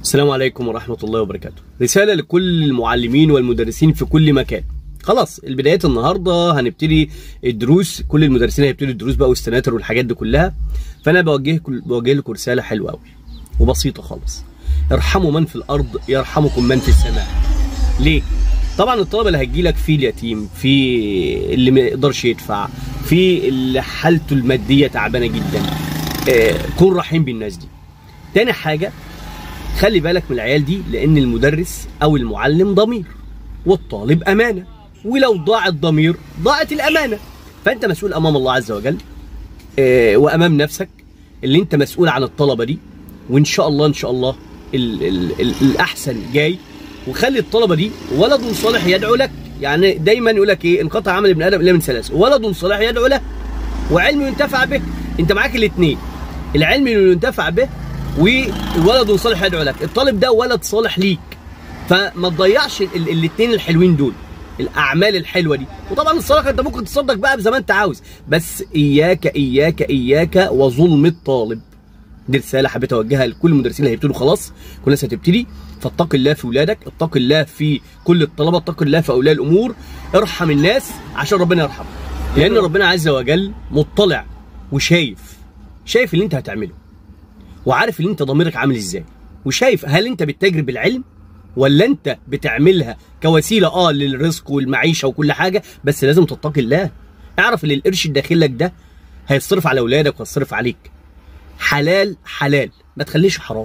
السلام عليكم ورحمة الله وبركاته رسالة لكل المعلمين والمدرسين في كل مكان خلاص البدايات النهاردة هنبتدي الدروس كل المدرسين هيبتدوا الدروس بقى والسناتر والحاجات دي كلها فأنا بوجه بوجه لكم رسالة حلوة أوي وبسيطة خالص ارحموا من في الأرض يرحمكم من في السماء ليه؟ طبعا الطلبة اللي هتجيلك في اليتيم في اللي ما يقدرش يدفع في اللي حالته المادية تعبانة جدا آه، كن رحيم بالناس دي تاني حاجة خلي بالك من العيال دي لان المدرس او المعلم ضمير والطالب امانه ولو ضاع الضمير ضاعت الامانه فانت مسؤول امام الله عز وجل آه، وامام نفسك اللي انت مسؤول عن الطلبه دي وان شاء الله ان شاء الله ال ال ال الاحسن جاي وخلي الطلبه دي ولد صالح يدعو لك يعني دايما يقول لك ايه انقطع عمل ابن ادم الا من ثلاث ولد صالح يدعو له وعلم ينتفع به انت معاك الاثنين العلم اللي ينتفع به وولد صالح يدعو لك الطالب ده ولد صالح ليك فما تضيعش الاثنين الحلوين دول الاعمال الحلوه دي وطبعا الصدقه انت ممكن تصدق بقى زي ما انت عاوز بس اياك اياك اياك وظلم الطالب دي رساله حبيت اوجهها لكل المدرسين اللي هيبتدوا خلاص كل الناس هتبتدي فاتق الله في ولادك اتق الله في كل الطلبه اتق الله في اولياء الامور ارحم الناس عشان ربنا يرحمك لان ربنا عز وجل مطلع وشايف شايف اللي انت هتعمله وعارف ان انت ضميرك عامل ازاي وشايف هل انت بتتاجر بالعلم ولا انت بتعملها كوسيله اه للرزق والمعيشه وكل حاجه بس لازم تتقي الله اعرف ان القرش الداخل لك ده هيصرف على اولادك وهيصرف عليك حلال حلال ما تخليش حرام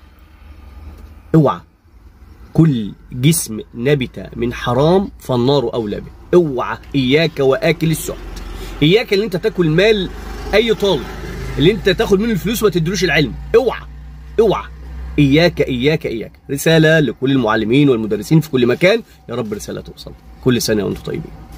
اوعى كل جسم نبت من حرام فالنار اولى به اوعى اياك واكل السحت اياك ان انت تاكل مال اي طالب اللي انت تاخد منه الفلوس وما تدروش العلم اوعى اوعى اياك اياك اياك رساله لكل المعلمين والمدرسين في كل مكان يا رب رساله توصل كل سنه وانتم طيبين